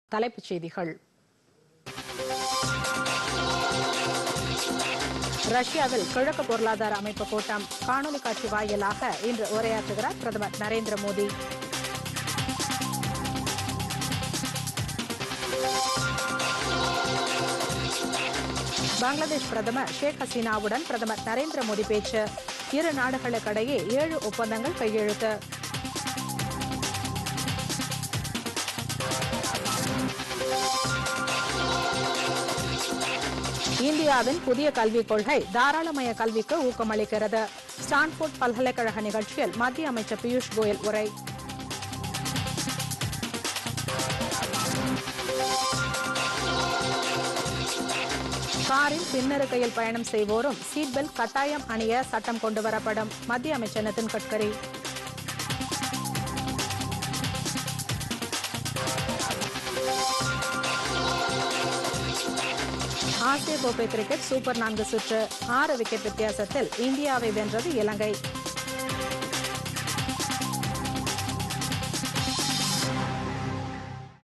தலைப்புச் செய்திகள் ரஷ்யாவில் கிழக்கு பொருளாதார அமைப்பு கூட்டம் காணொலி காட்சி வாயிலாக இன்று உரையாற்றுகிறார் பிரதமர் நரேந்திர மோடி பங்களாதேஷ் பிரதமர் ஷேக் ஹசீனாவுடன் பிரதமர் நரேந்திர மோடி பேச்சு இரு நாடுகளுக்கிடையே ஏழு ஒப்பந்தங்கள் கையெழுத்து இந்தியாவின் புதிய கல்விக் கொள்கை தாராளமய கல்விக்கு ஊக்கமளிக்கிறது ஸ்டான்போர்ட் பல்கலைக்கழக நிகழ்ச்சியில் மத்திய அமைச்சர் பியூஷ் கோயல் உரை காரில் பின்னிருக்கையில் பயணம் செய்வோரும் சீட் பெல்ட் கட்டாயம் அணிய சட்டம் கொண்டுவரப்படும் மத்திய அமைச்சர் நிதின் கட்கரி ஆசிய கோப்பை கிரிக்கெட் சூப்பர் நான்கு சுற்று ஆறு விக்கெட் வித்தியாசத்தில் இந்தியாவை வென்றது இலங்கை